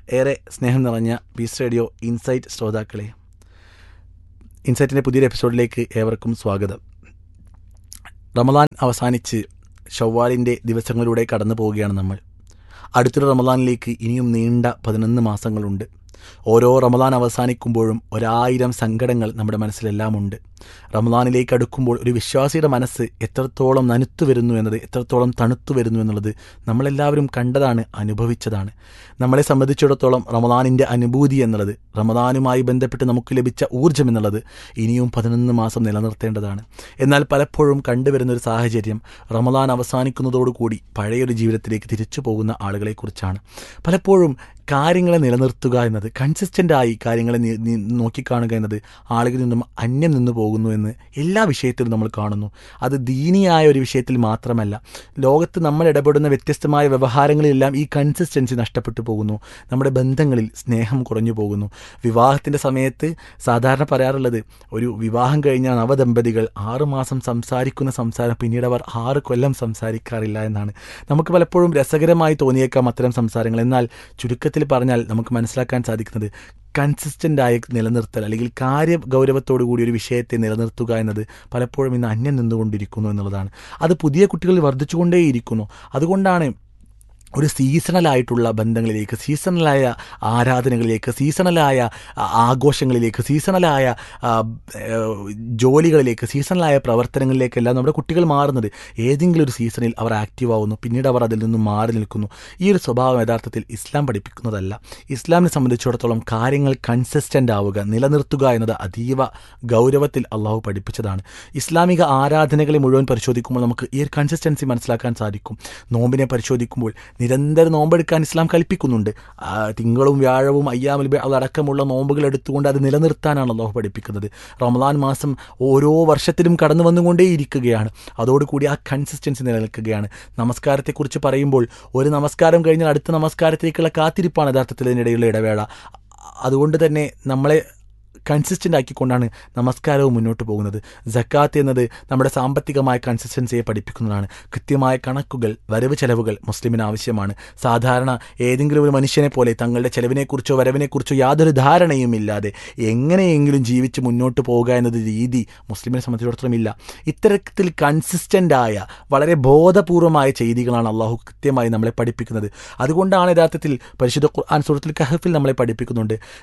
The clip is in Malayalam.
ഏറെ സ്നേഹം നിറഞ്ഞ പീസ് റേഡിയോ ഇൻസൈറ്റ് ശ്രോതാക്കളെ ഇൻസൈറ്റിൻ്റെ പുതിയൊരു എപ്പിസോഡിലേക്ക് ഏവർക്കും സ്വാഗതം റമദാൻ അവസാനിച്ച് ഷവ്വാലിൻ്റെ ദിവസങ്ങളിലൂടെ കടന്നു പോവുകയാണ് നമ്മൾ അടുത്തൊരു റമദാനിലേക്ക് ഇനിയും നീണ്ട പതിനൊന്ന് മാസങ്ങളുണ്ട് ഓരോ റമദാൻ അവസാനിക്കുമ്പോഴും ഒരായിരം സങ്കടങ്ങൾ നമ്മുടെ മനസ്സിലെല്ലാം ഉണ്ട് റമദാനിലേക്ക് അടുക്കുമ്പോൾ ഒരു വിശ്വാസിയുടെ മനസ്സ് എത്രത്തോളം നനുത്തു വരുന്നു എന്നത് എത്രത്തോളം തണുത്തു വരുന്നു എന്നുള്ളത് നമ്മളെല്ലാവരും കണ്ടതാണ് അനുഭവിച്ചതാണ് നമ്മളെ സംബന്ധിച്ചിടത്തോളം റമദാനിൻ്റെ അനുഭൂതി എന്നുള്ളത് റമദാനുമായി ബന്ധപ്പെട്ട് നമുക്ക് ലഭിച്ച ഊർജ്ജം എന്നുള്ളത് ഇനിയും പതിനൊന്ന് മാസം നിലനിർത്തേണ്ടതാണ് എന്നാൽ പലപ്പോഴും കണ്ടുവരുന്ന ഒരു സാഹചര്യം റമദാൻ അവസാനിക്കുന്നതോടുകൂടി പഴയൊരു ജീവിതത്തിലേക്ക് തിരിച്ചു പോകുന്ന ആളുകളെക്കുറിച്ചാണ് പലപ്പോഴും കാര്യങ്ങളെ നിലനിർത്തുക എന്നത് കൺസിസ്റ്റൻ്റായി കാര്യങ്ങളെ നി- നി- നോക്കിക്കാണുക എന്നത് ആളുകളിൽ നിന്നും അന്യം നിന്നു പോകുന്നു എന്ന് എല്ലാ വിഷയത്തിലും നമ്മൾ കാണുന്നു അത് ദീനിയായ ഒരു വിഷയത്തിൽ മാത്രമല്ല ലോകത്ത് നമ്മൾ ഇടപെടുന്ന വ്യത്യസ്തമായ വ്യവഹാരങ്ങളിലെല്ലാം ഈ കൺസിസ്റ്റൻസി നഷ്ടപ്പെട്ടു പോകുന്നു നമ്മുടെ ബന്ധങ്ങളിൽ സ്നേഹം കുറഞ്ഞു പോകുന്നു വിവാഹത്തിൻ്റെ സമയത്ത് സാധാരണ പറയാറുള്ളത് ഒരു വിവാഹം കഴിഞ്ഞ നവദമ്പതികൾ ആറുമാസം സംസാരിക്കുന്ന സംസാരം പിന്നീട് അവർ ആറ് കൊല്ലം സംസാരിക്കാറില്ല എന്നാണ് നമുക്ക് പലപ്പോഴും രസകരമായി തോന്നിയേക്കാം അത്തരം സംസാരങ്ങൾ എന്നാൽ ചുരുക്കത്തിൽ പറഞ്ഞാൽ നമുക്ക് മനസ്സിലാക്കാൻ സാധിക്കുന്നത് കൺസിസ്റ്റൻ്റ് ആയി നിലനിർത്തൽ അല്ലെങ്കിൽ കാര്യ ഗൗരവത്തോടു കൂടി ഒരു വിഷയത്തെ നിലനിർത്തുക എന്നത് പലപ്പോഴും ഇന്ന് അന്യം നിന്നുകൊണ്ടിരിക്കുന്നു എന്നുള്ളതാണ് അത് പുതിയ കുട്ടികളിൽ വർദ്ധിച്ചുകൊണ്ടേയിരിക്കുന്നു അതുകൊണ്ടാണ് ഒരു സീസണലായിട്ടുള്ള ബന്ധങ്ങളിലേക്ക് സീസണലായ ആരാധനകളിലേക്ക് സീസണലായ ആ, ആഘോഷങ്ങളിലേക്ക് സീസണലായ ആ, ഏ, ജോലികളിലേക്ക് സീസണലായ പ്രവർത്തനങ്ങളിലേക്കെല്ലാം നമ്മുടെ കുട്ടികൾ മാറുന്നത് ഏതെങ്കിലും ഒരു സീസണിൽ അവർ ആക്റ്റീവ് ആവുന്നു പിന്നീട് അവർ അതിൽ നിന്നും മാറി നിൽക്കുന്നു ഈ ഒരു സ്വഭാവം യഥാർത്ഥത്തിൽ ഇസ്ലാം പഠിപ്പിക്കുന്നതല്ല ഇസ്ലാമിനെ സംബന്ധിച്ചിടത്തോളം കാര്യങ്ങൾ കൺസിസ്റ്റൻ്റ് ആവുക നിലനിർത്തുക എന്നത് അതീവ ഗൗരവത്തിൽ അള്ളാഹു പഠിപ്പിച്ചതാണ് ഇസ്ലാമിക ആരാധനകളെ മുഴുവൻ പരിശോധിക്കുമ്പോൾ നമുക്ക് ഈ ഒരു കൺസിസ്റ്റൻസി മനസ്സിലാക്കാൻ സാധിക്കും നോമ്പിനെ പരിശോധിക്കുമ്പോൾ നിരന്തരം നോമ്പെടുക്കാൻ ഇസ്ലാം കൽപ്പിക്കുന്നുണ്ട് ആ, തിങ്കളും വ്യാഴവും അയ്യാമൽ അതടക്കമുള്ള നോമ്പുകൾ എടുത്തുകൊണ്ട് അത് നിലനിർത്താനാണ് അള്ളാഹു പഠിപ്പിക്കുന്നത് റമദാൻ മാസം ഓരോ വർഷത്തിലും കടന്നു വന്നുകൊണ്ടേയിരിക്കുകയാണ് അതോടുകൂടി ആ കൺസിസ്റ്റൻസി നിലനിൽക്കുകയാണ് നമസ്കാരത്തെക്കുറിച്ച് പറയുമ്പോൾ ഒരു നമസ്കാരം കഴിഞ്ഞാൽ അടുത്ത നമസ്കാരത്തേക്കുള്ള കാത്തിരിപ്പാണ് യഥാർത്ഥത്തിൽ ഇതിനിടയിലുള്ള ഇടവേള അതുകൊണ്ട് തന്നെ നമ്മളെ കൺസിസ്റ്റൻ്റ് ആക്കിക്കൊണ്ടാണ് നമസ്കാരവും മുന്നോട്ട് പോകുന്നത് ജക്കാത്ത് എന്നത് നമ്മുടെ സാമ്പത്തികമായ കൺസിസ്റ്റൻസിയെ പഠിപ്പിക്കുന്നതാണ് കൃത്യമായ കണക്കുകൾ വരവ് ചെലവുകൾ മുസ്ലിമിന് ആവശ്യമാണ് സാധാരണ ഏതെങ്കിലും ഒരു മനുഷ്യനെ പോലെ തങ്ങളുടെ ചെലവിനെക്കുറിച്ചോ വരവിനെക്കുറിച്ചോ യാതൊരു ധാരണയും ഇല്ലാതെ എങ്ങനെയെങ്കിലും ജീവിച്ച് മുന്നോട്ട് പോവുക എന്നത് രീതി മുസ്ലിമിനെ സംബന്ധിച്ചിടത്തോളം ഇല്ല ഇത്തരത്തിൽ കൺസിസ്റ്റൻ്റ് ആയ വളരെ ബോധപൂർവമായ ചെയ്തികളാണ് അള്ളാഹു കൃത്യമായി നമ്മളെ പഠിപ്പിക്കുന്നത് അതുകൊണ്ടാണ് യഥാർത്ഥത്തിൽ പരിശുദ്ധ ഖുർആൻ സുഹൃത്തുൽ കഹഫിൽ നമ്മളെ പഠിപ്പിക്കുന്നുണ്ട്